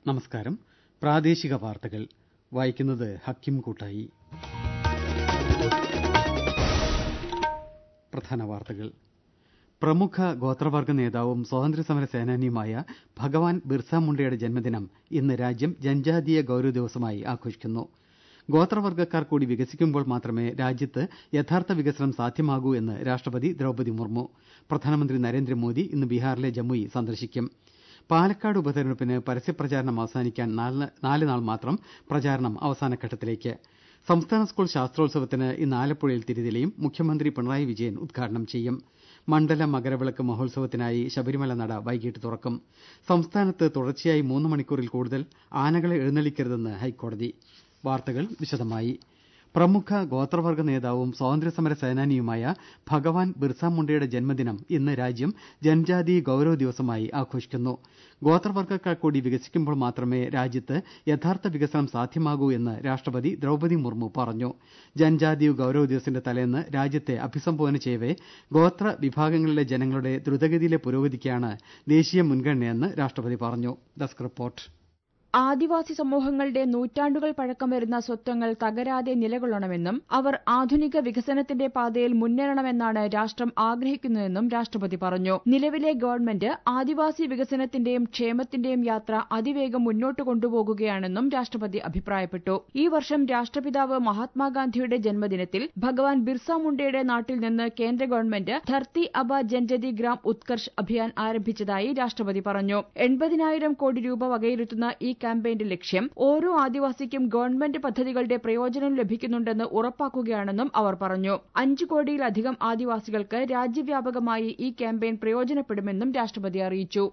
നമസ്കാരം പ്രാദേശിക വാർത്തകൾ വായിക്കുന്നത് ഹക്കിം കൂട്ടായി പ്രധാന വാർത്തകൾ പ്രമുഖ ഗോത്രവർഗ നേതാവും സ്വാതന്ത്ര്യസമര സേനാനിയുമായ ഭഗവാൻ ബിർസ മുണ്ടയുടെ ജന്മദിനം ഇന്ന് രാജ്യം ജൻജാതീയ ഗൌരവ ദിവസമായി ആഘോഷിക്കുന്നു ഗോത്രവർഗ്ഗക്കാർ കൂടി വികസിക്കുമ്പോൾ മാത്രമേ രാജ്യത്ത് യഥാർത്ഥ വികസനം സാധ്യമാകൂ എന്ന് രാഷ്ട്രപതി ദ്രൌപദി മുർമു പ്രധാനമന്ത്രി നരേന്ദ്രമോദി ഇന്ന് ബീഹാറിലെ ജമുയി സന്ദർശിക്കും പാലക്കാട് ഉപതെരഞ്ഞെടുപ്പിന് പരസ്യപ്രചാരണം അവസാനിക്കാൻ നാല് നാൾ മാത്രം പ്രചാരണം അവസാനഘട്ടത്തിലേക്ക് സംസ്ഥാന സ്കൂൾ ശാസ്ത്രോത്സവത്തിന് ഇന്ന് ആലപ്പുഴയിൽ തിരിതെളിയും മുഖ്യമന്ത്രി പിണറായി വിജയൻ ഉദ്ഘാടനം ചെയ്യും മണ്ഡല മകരവിളക്ക് മഹോത്സവത്തിനായി ശബരിമല നട വൈകിട്ട് തുറക്കും സംസ്ഥാനത്ത് തുടർച്ചയായി മൂന്ന് മണിക്കൂറിൽ കൂടുതൽ ആനകളെ എഴുന്നള്ളിക്കരുതെന്ന് ഹൈക്കോടതി വാർത്തകൾ വിശദമായി പ്രമുഖ ഗോത്രവർഗ്ഗ നേതാവും സ്വാതന്ത്ര്യസമര സേനാനിയുമായ ഭഗവാൻ ബിർസ മുണ്ടയുടെ ജന്മദിനം ഇന്ന് രാജ്യം ജൻജാതീയ ഗൌരവ ദിവസമായി ആഘോഷിക്കുന്നു ഗോത്രവർഗ്ഗക്കാർ കൂടി വികസിക്കുമ്പോൾ മാത്രമേ രാജ്യത്ത് യഥാർത്ഥ വികസനം സാധ്യമാകൂ എന്ന് രാഷ്ട്രപതി ദ്രൌപദി മുർമു പറഞ്ഞു ജൻജാതീയ ഗൌരവ ദിവസത്തിന്റെ തലേന്ന് രാജ്യത്തെ അഭിസംബോധന ചെയ്യവെ ഗോത്ര വിഭാഗങ്ങളിലെ ജനങ്ങളുടെ ദ്രുതഗതിയിലെ പുരോഗതിക്കാണ് ദേശീയ മുൻഗണനയെന്ന് രാഷ്ട്രപതി പറഞ്ഞു ഡെസ്ക് റിപ്പോർട്ട് ആദിവാസി സമൂഹങ്ങളുടെ നൂറ്റാണ്ടുകൾ പഴക്കം വരുന്ന സ്വത്വങ്ങൾ തകരാതെ നിലകൊള്ളണമെന്നും അവർ ആധുനിക വികസനത്തിന്റെ പാതയിൽ മുന്നേറണമെന്നാണ് രാഷ്ട്രം ആഗ്രഹിക്കുന്നതെന്നും രാഷ്ട്രപതി പറഞ്ഞു നിലവിലെ ഗവൺമെന്റ് ആദിവാസി വികസനത്തിന്റെയും ക്ഷേമത്തിന്റെയും യാത്ര അതിവേഗം മുന്നോട്ട് കൊണ്ടുപോകുകയാണെന്നും രാഷ്ട്രപതി അഭിപ്രായപ്പെട്ടു ഈ വർഷം രാഷ്ട്രപിതാവ് മഹാത്മാഗാന്ധിയുടെ ജന്മദിനത്തിൽ ഭഗവാൻ ബിർസ മുണ്ടയുടെ നാട്ടിൽ നിന്ന് കേന്ദ്ര ഗവൺമെന്റ് ധർത്തി അബ ജൻജതി ഗ്രാം ഉത്കർഷ് അഭിയാൻ ആരംഭിച്ചതായി രാഷ്ട്രപതി പറഞ്ഞു എൺപതിനായിരം കോടി രൂപ വകയിരുത്തുന്ന ഈ ക്യാമ്പയിന്റെ ലക്ഷ്യം ഓരോ ആദിവാസിക്കും ഗവൺമെന്റ് പദ്ധതികളുടെ പ്രയോജനം ലഭിക്കുന്നുണ്ടെന്ന് ഉറപ്പാക്കുകയാണെന്നും അവർ പറഞ്ഞു അഞ്ചു കോടിയിലധികം ആദിവാസികൾക്ക് രാജ്യവ്യാപകമായി ഈ ക്യാമ്പയിൻ പ്രയോജനപ്പെടുമെന്നും രാഷ്ട്രപതി അറിയിച്ചു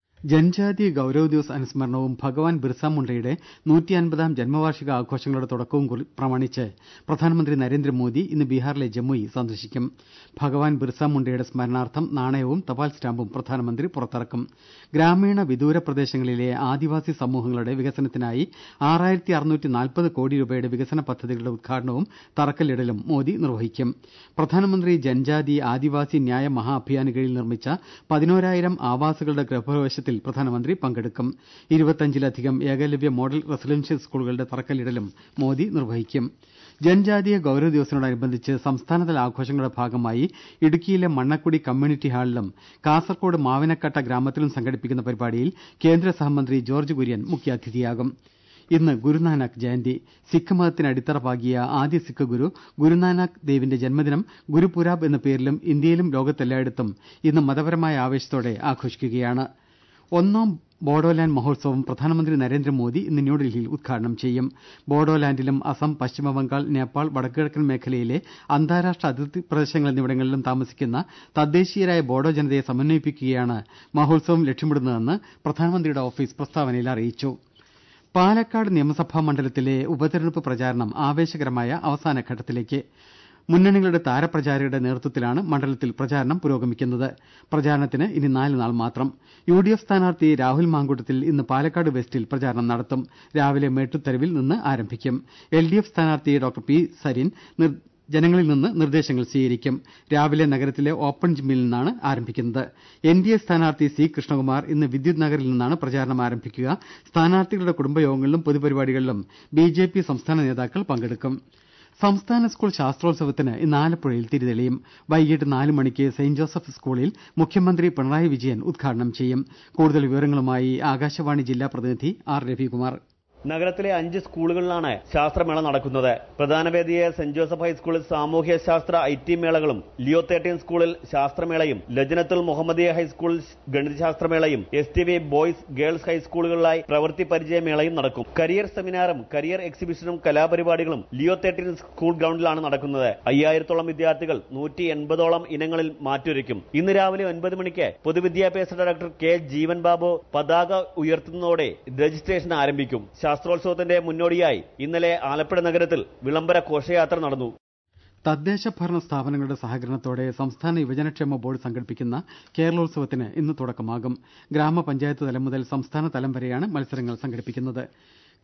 ജൻജാതി ഗൌരവ ദിവസ് അനുസ്മരണവും ഭഗവാൻ ബിർസ മുണ്ടയുടെ നൂറ്റി അൻപതാം ജന്മവാർഷിക ആഘോഷങ്ങളുടെ തുടക്കവും പ്രമാണിച്ച് പ്രധാനമന്ത്രി നരേന്ദ്രമോദി ഇന്ന് ബീഹാറിലെ ജമുയി സന്ദർശിക്കും ഭഗവാൻ ബിർസ മുണ്ടയുടെ സ്മരണാർത്ഥം നാണയവും തപാൽ സ്റ്റാമ്പും പ്രധാനമന്ത്രി പുറത്തിറക്കും ഗ്രാമീണ വിദൂര പ്രദേശങ്ങളിലെ ആദിവാസി സമൂഹങ്ങളുടെ വികസനത്തിനായി ആറായിരത്തി അറുന്നൂറ്റി നാൽപ്പത് കോടി രൂപയുടെ വികസന പദ്ധതികളുടെ ഉദ്ഘാടനവും തറക്കല്ലിടലും മോദി നിർവഹിക്കും പ്രധാനമന്ത്രി ജൻജാതി ആദിവാസി ന്യായ മഹാ അഭിയാന് കീഴിൽ നിർമ്മിച്ച പതിനോരായിരം ആവാസുകളുടെ ഗൃഹപ്രവേശത്തിൽ പ്രധാനമന്ത്രി പങ്കെടുക്കും ഇരുപത്തഞ്ചിലധികം ഏകലവ്യ മോഡൽ റെസിഡൻഷ്യൽ സ്കൂളുകളുടെ തറക്കല്ലിടലും മോദി നിർവഹിക്കും ജൻജാതീയ ഗൌരവ ദിവസത്തോടനുബന്ധിച്ച് സംസ്ഥാനതല ആഘോഷങ്ങളുടെ ഭാഗമായി ഇടുക്കിയിലെ മണ്ണക്കുടി കമ്മ്യൂണിറ്റി ഹാളിലും കാസർകോട് മാവിനക്കട്ട ഗ്രാമത്തിലും സംഘടിപ്പിക്കുന്ന പരിപാടിയിൽ കേന്ദ്ര സഹമന്ത്രി ജോർജ്ജ് കുര്യൻ മുഖ്യാതിഥിയാകും ഇന്ന് ഗുരുനാനാക്ക് ജയന്തി സിഖ് മതത്തിന് അടിത്തറ പാകിയ ആദ്യ സിഖ് ഗുരു ഗുരുനാനാക്ക് ദേവിന്റെ ജന്മദിനം ഗുരുപുരാബ് എന്ന പേരിലും ഇന്ത്യയിലും ലോകത്തെല്ലായിടത്തും ഇന്ന് മതപരമായ ആവേശത്തോടെ ആഘോഷിക്കുകയാണ് ഒന്നാം ബോഡോലാന്റ് മഹോത്സവം പ്രധാനമന്ത്രി നരേന്ദ്രമോദി ഇന്ന് ന്യൂഡൽഹിയിൽ ഉദ്ഘാടനം ചെയ്യും ബോഡോലാന്റിലും അസം പശ്ചിമബംഗാൾ നേപ്പാൾ വടക്കുകിഴക്കൻ മേഖലയിലെ അന്താരാഷ്ട്ര അതിർത്തി പ്രദേശങ്ങൾ എന്നിവിടങ്ങളിലും താമസിക്കുന്ന തദ്ദേശീയരായ ബോഡോ ജനതയെ സമന്വയിപ്പിക്കുകയാണ് മഹോത്സവം ലക്ഷ്യമിടുന്നതെന്ന് പ്രധാനമന്ത്രിയുടെ ഓഫീസ് പ്രസ്താവനയിൽ അറിയിച്ചു പാലക്കാട് നിയമസഭാ മണ്ഡലത്തിലെ ഉപതെരഞ്ഞെടുപ്പ് പ്രചാരണം ആവേശകരമായ അവസാനഘട്ടത്തിലേക്ക് മുന്നണികളുടെ താരപ്രചാരകരുടെ നേതൃത്വത്തിലാണ് മണ്ഡലത്തിൽ പ്രചാരണം പുരോഗമിക്കുന്നത് പ്രചാരണത്തിന് ഇനി നാല് നാൾ മാത്രം യു ഡി എഫ് സ്ഥാനാർത്ഥി രാഹുൽ മാങ്കൂട്ടത്തിൽ ഇന്ന് പാലക്കാട് വെസ്റ്റിൽ പ്രചാരണം നടത്തും രാവിലെ മേട്ടുത്തരവിൽ നിന്ന് ആരംഭിക്കും എൽ ഡി എഫ് സ്ഥാനാർത്ഥി ഡോക്ടർ പി സരിൻ ജനങ്ങളിൽ നിന്ന് നിർദ്ദേശങ്ങൾ സ്വീകരിക്കും രാവിലെ നഗരത്തിലെ ഓപ്പൺ ജിമ്മിൽ നിന്നാണ് ആരംഭിക്കുന്നത് എൻ ഡി എ സ്ഥാനാർത്ഥി സി കൃഷ്ണകുമാർ ഇന്ന് വിദ്യുത് നഗറിൽ നിന്നാണ് പ്രചാരണം ആരംഭിക്കുക സ്ഥാനാർത്ഥികളുടെ കുടുംബയോഗങ്ങളിലും പൊതുപരിപാടികളിലും ബി ജെ പി സംസ്ഥാന നേതാക്കൾ പങ്കെടുക്കും സംസ്ഥാന സ്കൂൾ ശാസ്ത്രോത്സവത്തിന് ഇന്ന് ആലപ്പുഴയിൽ തിരിതെളിയും വൈകിട്ട് നാല് മണിക്ക് സെന്റ് ജോസഫ് സ്കൂളിൽ മുഖ്യമന്ത്രി പിണറായി വിജയൻ ഉദ്ഘാടനം ചെയ്യും കൂടുതൽ വിവരങ്ങളുമായി ആകാശവാണി ജില്ലാ പ്രതിനിധി ആർ രവികുമാർ നഗരത്തിലെ അഞ്ച് സ്കൂളുകളിലാണ് ശാസ്ത്രമേള നടക്കുന്നത് പ്രധാന വേദിയെ സെന്റ് ജോസഫ് ഹൈസ്കൂളിൽ സാമൂഹ്യ ശാസ്ത്ര ഐ ടി മേളകളും ലിയോ തേർട്ടീൻ സ്കൂളിൽ ശാസ്ത്രമേളയും ലജനത്തുൽ മുഹമ്മദിയ ഹൈസ്കൂളിൽ ഗണിതശാസ്ത്രമേളയും S T V boys girls ഹൈസ്കൂളുകളിലായി പ്രവൃത്തി പരിചയമേളയും നടക്കും കരിയർ സെമിനാറും കരിയർ എക്സിബിഷനും കലാപരിപാടികളും ലിയോ തേർട്ടീൻ സ്കൂൾ ഗ്രൗണ്ടിലാണ് നടക്കുന്നത് അയ്യായിരത്തോളം വിദ്യാർത്ഥികൾ നൂറ്റി എൺപതോളം ഇനങ്ങളിൽ മാറ്റുരയ്ക്കും ഇന്ന് രാവിലെ ഒൻപത് മണിക്ക് പൊതുവിദ്യാഭ്യാസ ഡയറക്ടർ കെ ജീവൻ ബാബു പതാക ഉയർത്തുന്നതോടെ രജിസ്ട്രേഷൻ ആരംഭിക്കും ശാസ്ത്രോത്സവത്തിന്റെ മുന്നോടിയായി ഇന്നലെ ആലപ്പുഴ നഗരത്തിൽ വിളംബര ഘോഷയാത്ര നടന്നു തദ്ദേശ ഭരണ സ്ഥാപനങ്ങളുടെ സഹകരണത്തോടെ സംസ്ഥാന യുവജനക്ഷേമ ബോർഡ് സംഘടിപ്പിക്കുന്ന കേരളോത്സവത്തിന് ഇന്ന് തുടക്കമാകും ഗ്രാമപഞ്ചായത്ത് തലം മുതൽ സംസ്ഥാന തലം വരെയാണ് മത്സരങ്ങൾ സംഘടിപ്പിക്കുന്നത്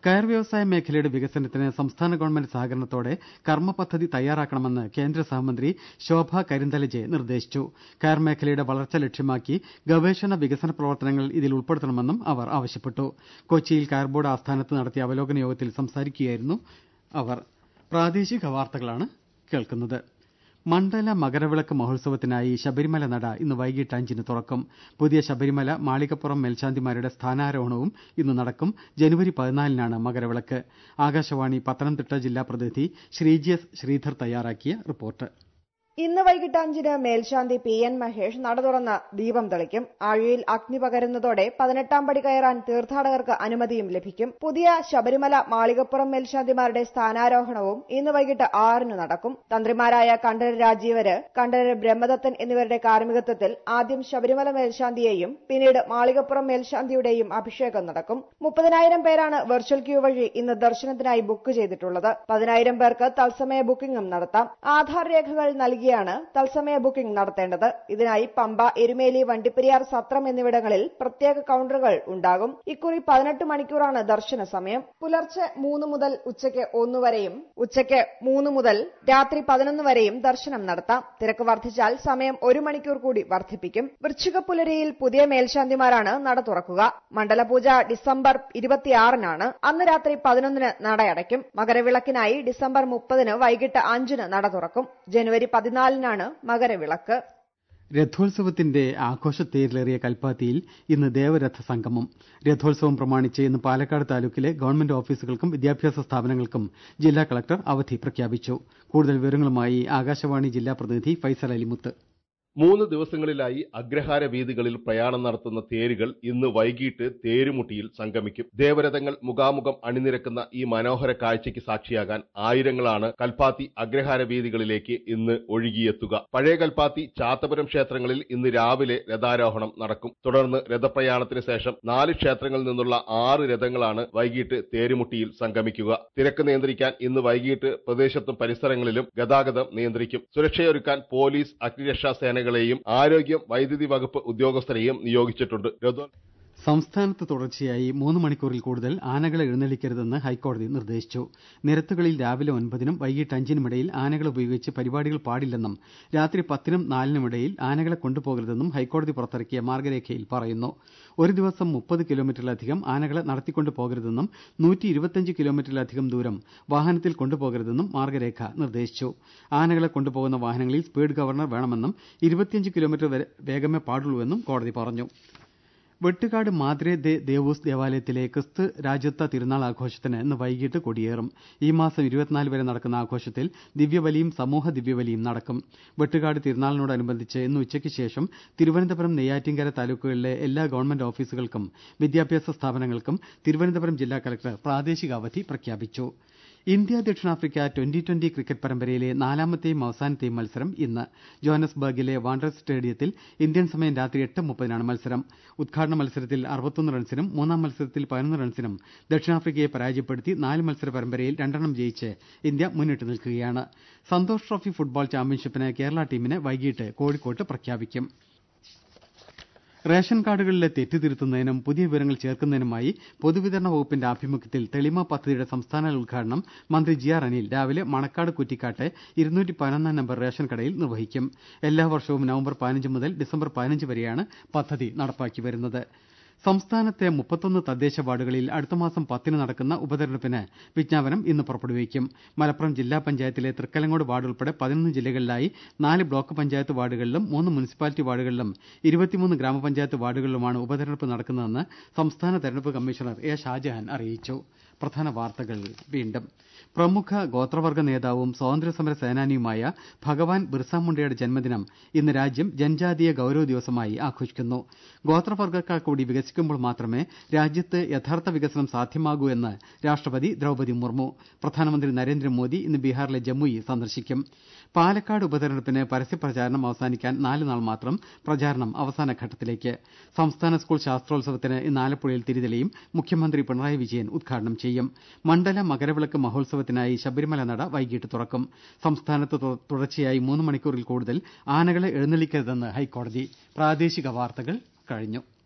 കയർ വ്യവസായ മേഖലയുടെ വികസനത്തിന് സംസ്ഥാന ഗവൺമെന്റ് സഹകരണത്തോടെ കർമ്മ പദ്ധതി തയ്യാറാക്കണമെന്ന് കേന്ദ്ര സഹമന്ത്രി ശോഭ കരിന്തലജെ നിർദ്ദേശിച്ചു കയർ മേഖലയുടെ വളർച്ച ലക്ഷ്യമാക്കി ഗവേഷണ വികസന പ്രവർത്തനങ്ങൾ ഇതിൽ ഉൾപ്പെടുത്തണമെന്നും അവർ ആവശ്യപ്പെട്ടു കൊച്ചിയിൽ കയർ ബോർഡ് ആസ്ഥാനത്ത് നടത്തിയ അവലോകന യോഗത്തിൽ സംസാരിക്കുകയായിരുന്നു അവർ പ്രാദേശിക വാർത്തകളാണ് കേൾക്കുന്നത് മണ്ഡല മകരവിളക്ക് മഹോത്സവത്തിനായി ശബരിമല നട ഇന്ന് വൈകിട്ട് അഞ്ചിന് തുറക്കും പുതിയ ശബരിമല മാളികപ്പുറം മേൽശാന്തിമാരുടെ സ്ഥാനാരോഹണവും ഇന്ന് നടക്കും ജനുവരി പതിനാലിനാണ് മകരവിളക്ക് ആകാശവാണി പത്തനംതിട്ട ജില്ലാ പ്രതിനിധി ശ്രീജി എസ് ശ്രീധർ തയ്യാറാക്കിയ റിപ്പോർട്ട് ഇന്ന് വൈകിട്ട് അഞ്ചിന് മേൽശാന്തി പി എൻ മഹേഷ് നട തുറന്ന് ദീപം തെളിക്കും ആഴിയിൽ അഗ്നി പകരുന്നതോടെ പതിനെട്ടാം പടി കയറാൻ തീർത്ഥാടകർക്ക് അനുമതിയും ലഭിക്കും പുതിയ ശബരിമല മാളികപ്പുറം മേൽശാന്തിമാരുടെ സ്ഥാനാരോഹണവും ഇന്ന് വൈകിട്ട് ആറിന് നടക്കും തന്ത്രിമാരായ കണ്ഠരര് രാജീവര് കണ്ഠരര് ബ്രഹ്മദത്തൻ എന്നിവരുടെ കാർമ്മികത്വത്തിൽ ആദ്യം ശബരിമല മേൽശാന്തിയെയും പിന്നീട് മാളികപ്പുറം മേൽശാന്തിയുടെയും അഭിഷേകം നടക്കും മുപ്പതിനായിരം പേരാണ് വെർച്വൽ ക്യൂ വഴി ഇന്ന് ദർശനത്തിനായി ബുക്ക് ചെയ്തിട്ടുള്ളത് പതിനായിരം പേർക്ക് തത്സമയ ബുക്കിംഗും നടത്താം ആധാർ രേഖകൾ നൽകിയാണ് തത്സമയ ബുക്കിംഗ് നടത്തേണ്ടത് ഇതിനായി പമ്പ എരുമേലി വണ്ടിപ്പെരിയാർ സത്രം എന്നിവിടങ്ങളിൽ പ്രത്യേക കൌണ്ടറുകൾ ഉണ്ടാകും ഇക്കുറി പതിനെട്ട് മണിക്കൂറാണ് ദർശന സമയം പുലർച്ചെ മൂന്ന് മുതൽ ഉച്ചയ്ക്ക് ഒന്ന് വരെയും ഉച്ചയ്ക്ക് മൂന്ന് മുതൽ രാത്രി പതിനൊന്ന് വരെയും ദർശനം നടത്താം തിരക്ക് വർദ്ധിച്ചാൽ സമയം ഒരു മണിക്കൂർ കൂടി വർദ്ധിപ്പിക്കും വൃശ്ചികപ്പുലരിയിൽ പുതിയ മേൽശാന്തിമാരാണ് നട തുറക്കുക മണ്ഡലപൂജ ഡിസംബർ ഇരുപത്തിയാറിനാണ് അന്ന് രാത്രി പതിനൊന്നിന് നടയടയ്ക്കും മകരവിളക്കിനായി ഡിസംബർ മുപ്പതിന് വൈകിട്ട് അഞ്ചിന് നട തുറക്കും ജനുവരി പതിനാലിനാണ് മകരവിളക്ക് രഥോത്സവത്തിന്റെ ആഘോഷത്തേരിലേറിയ കൽപ്പാത്തിയിൽ ഇന്ന് ദേവരഥ സംഗമം രഥോത്സവം പ്രമാണിച്ച് ഇന്ന് പാലക്കാട് താലൂക്കിലെ ഗവൺമെന്റ് ഓഫീസുകൾക്കും വിദ്യാഭ്യാസ സ്ഥാപനങ്ങൾക്കും ജില്ലാ കളക്ടർ അവധി പ്രഖ്യാപിച്ചു കൂടുതൽ വിവരങ്ങളുമായി ആകാശവാണി ജില്ലാ പ്രതിനിധി ഫൈസൽ അലിമുത്ത് മൂന്ന് ദിവസങ്ങളിലായി അഗ്രഹാര വീതികളിൽ പ്രയാണം നടത്തുന്ന തേരുകൾ ഇന്ന് വൈകിട്ട് തേരുമുട്ടിയിൽ സംഗമിക്കും ദേവരഥങ്ങൾ മുഖാമുഖം അണിനിരക്കുന്ന ഈ മനോഹര കാഴ്ചയ്ക്ക് സാക്ഷിയാകാൻ ആയിരങ്ങളാണ് കൽപ്പാത്തി അഗ്രഹാര വീതികളിലേക്ക് ഇന്ന് ഒഴുകിയെത്തുക പഴയ കൽപ്പാത്തി ചാത്തപുരം ക്ഷേത്രങ്ങളിൽ ഇന്ന് രാവിലെ രഥാരോഹണം നടക്കും തുടർന്ന് രഥപ്രയാണത്തിന് ശേഷം നാല് ക്ഷേത്രങ്ങളിൽ നിന്നുള്ള ആറ് രഥങ്ങളാണ് വൈകിട്ട് തേരുമുട്ടിയിൽ സംഗമിക്കുക തിരക്ക് നിയന്ത്രിക്കാൻ ഇന്ന് വൈകിട്ട് പ്രദേശത്തും പരിസരങ്ങളിലും ഗതാഗതം നിയന്ത്രിക്കും സുരക്ഷയൊരുക്കാൻ പോലീസ് അഗ്നിരക്ഷാ സേന സേനകളെയും ആരോഗ്യം വൈദ്യുതി വകുപ്പ് ഉദ്യോഗസ്ഥരെയും നിയോഗിച്ചിട്ടുണ്ട് സംസ്ഥാനത്ത് തുടർച്ചയായി മൂന്ന് മണിക്കൂറിൽ കൂടുതൽ ആനകളെ എഴുന്നള്ളിക്കരുതെന്ന് ഹൈക്കോടതി നിർദ്ദേശിച്ചു നിരത്തുകളിൽ രാവിലെ ഒൻപതിനും വൈകിട്ട് അഞ്ചിനുമിടയിൽ ആനകളെ ഉപയോഗിച്ച് പരിപാടികൾ പാടില്ലെന്നും രാത്രി പത്തിനും നാലിനുമിടയിൽ ആനകളെ കൊണ്ടുപോകരുതെന്നും ഹൈക്കോടതി പുറത്തിറക്കിയ മാർഗരേഖയിൽ പറയുന്നു ഒരു ദിവസം മുപ്പത് കിലോമീറ്ററിലധികം ആനകളെ നടത്തിക്കൊണ്ടു പോകരുതെന്നും നൂറ്റി ഇരുപത്തിയഞ്ച് കിലോമീറ്ററിലധികം ദൂരം വാഹനത്തിൽ കൊണ്ടുപോകരുതെന്നും മാർഗരേഖ നിർദ്ദേശിച്ചു ആനകളെ കൊണ്ടുപോകുന്ന വാഹനങ്ങളിൽ സ്പീഡ് ഗവർണർ വേണമെന്നും ഇരുപത്തിയഞ്ച് കിലോമീറ്റർ വേഗമേ പാടുള്ളൂവെന്നും കോടതി പറഞ്ഞു വെട്ടുകാട് മാദ്രെ ദേ ദേവൂസ് ദേവാലയത്തിലെ ക്രിസ്തു രാജ്യത്വ തിരുനാൾ ആഘോഷത്തിന് ഇന്ന് വൈകിട്ട് കൊടിയേറും ഈ മാസം ഇരുപത്തിനാല് വരെ നടക്കുന്ന ആഘോഷത്തിൽ ദിവ്യബലിയും സമൂഹ ദിവ്യബലിയും നടക്കും വെട്ടുകാട് തിരുനാളിനോടനുബന്ധിച്ച് ഇന്ന് ഉച്ചയ്ക്ക് ശേഷം തിരുവനന്തപുരം നെയ്യാറ്റിൻകര താലൂക്കുകളിലെ എല്ലാ ഗവൺമെന്റ് ഓഫീസുകൾക്കും വിദ്യാഭ്യാസ സ്ഥാപനങ്ങൾക്കും തിരുവനന്തപുരം ജില്ലാ കലക്ടർ പ്രാദേശിക അവധി പ്രഖ്യാപിച്ചു ഇന്ത്യ ദക്ഷിണാഫ്രിക്ക ട്വന്റി ട്വന്റി ക്രിക്കറ്റ് പരമ്പരയിലെ നാലാമത്തെയും അവസാനത്തെയും മത്സരം ഇന്ന് ജോഹന്നസ്ബർഗിലെ വാണ്ടേഴ്സ് സ്റ്റേഡിയത്തിൽ ഇന്ത്യൻ സമയം രാത്രി എട്ട് മുപ്പതിനാണ് മത്സരം ഉദ്ഘാടന മത്സരത്തിൽ അറുപത്തൊന്ന് റൺസിനും മൂന്നാം മത്സരത്തിൽ പതിനൊന്ന് റൺസിനും ദക്ഷിണാഫ്രിക്കയെ പരാജയപ്പെടുത്തി നാല് മത്സര പരമ്പരയിൽ രണ്ടെണ്ണം ജയിച്ച് ഇന്ത്യ മുന്നിട്ട് നിൽക്കുകയാണ് സന്തോഷ് ട്രോഫി ഫുട്ബോൾ ചാമ്പ്യൻഷിപ്പിന് കേരള ടീമിനെ വൈകിട്ട് കോഴിക്കോട്ട് പ്രഖ്യാപിക്കും റേഷൻ കാർഡുകളിലെ തെറ്റ് തിരുത്തുന്നതിനും പുതിയ വിവരങ്ങൾ ചേർക്കുന്നതിനുമായി പൊതുവിതരണ വകുപ്പിന്റെ ആഭിമുഖ്യത്തിൽ തെളിമ പദ്ധതിയുടെ സംസ്ഥാന ഉദ്ഘാടനം മന്ത്രി ജി ആർ അനിൽ രാവിലെ മണക്കാട് കുറ്റിക്കാട്ടെ ഇരുന്നൂറ്റി പതിനൊന്നാം നമ്പർ റേഷൻ കടയിൽ നിർവഹിക്കും എല്ലാ വർഷവും നവംബർ പതിനഞ്ച് മുതൽ ഡിസംബർ പതിനഞ്ച് വരെയാണ് പദ്ധതി നടപ്പാക്കി വരുന്നത് സംസ്ഥാനത്തെ മുപ്പത്തൊന്ന് തദ്ദേശ വാർഡുകളിൽ അടുത്ത മാസം പത്തിന് നടക്കുന്ന ഉപതെരഞ്ഞെടുപ്പിന് വിജ്ഞാപനം ഇന്ന് പുറപ്പെടുവിക്കും മലപ്പുറം ജില്ലാ പഞ്ചായത്തിലെ തൃക്കലങ്ങോട് വാർഡ് ഉൾപ്പെടെ പതിനൊന്ന് ജില്ലകളിലായി നാല് ബ്ലോക്ക് പഞ്ചായത്ത് വാർഡുകളിലും മൂന്ന് മുനിസിപ്പാലിറ്റി വാർഡുകളിലും ഇരുപത്തിമൂന്ന് ഗ്രാമപഞ്ചായത്ത് വാർഡുകളിലുമാണ് ഉപതെരഞ്ഞെടുപ്പ് നടക്കുന്നതെന്ന് സംസ്ഥാന തെരഞ്ഞെടുപ്പ് കമ്മീഷണർ എ ഷാജഹാൻ അറിയിച്ചു പ്രധാന വാർത്തകൾ വീണ്ടും പ്രമുഖ ഗോത്രവർഗ നേതാവും സ്വാതന്ത്ര്യസമര സേനാനിയുമായ ഭഗവാൻ ബിർസ മുണ്ടയുടെ ജന്മദിനം ഇന്ന് രാജ്യം ജൻജാതീയ ഗൌരവ ദിവസമായി ആഘോഷിക്കുന്നു ഗോത്രവർഗക്കാർ കൂടി വികസിക്കുമ്പോൾ മാത്രമേ രാജ്യത്ത് യഥാർത്ഥ വികസനം സാധ്യമാകൂ എന്ന് രാഷ്ട്രപതി ദ്രൌപദി മുർമു പ്രധാനമന്ത്രി നരേന്ദ്രമോദി ഇന്ന് ബീഹാറിലെ ജമ്മുയി സന്ദർശിക്കും പാലക്കാട് ഉപതെരഞ്ഞെടുപ്പിന് പരസ്യപ്രചാരണം അവസാനിക്കാൻ നാല് നാൾ മാത്രം പ്രചാരണം അവസാന ഘട്ടത്തിലേക്ക് സംസ്ഥാന സ്കൂൾ ശാസ്ത്രോത്സവത്തിന് ഇന്ന് ആലപ്പുഴയിൽ തിരിതെളിയും മുഖ്യമന്ത്രി പിണറായി വിജയൻ ഉദ്ഘാടനം ചെയ്യും മണ്ഡല മകരവിളക്ക് മഹോത്സവത്തിനായി ശബരിമല നട വൈകിട്ട് തുറക്കും സംസ്ഥാനത്ത് തുടർച്ചയായി മൂന്ന് മണിക്കൂറിൽ കൂടുതൽ ആനകളെ എഴുന്നള്ളിക്കരുതെന്ന് ഹൈക്കോടതി പ്രാദേശിക വാർത്തകൾ കഴിഞ്ഞു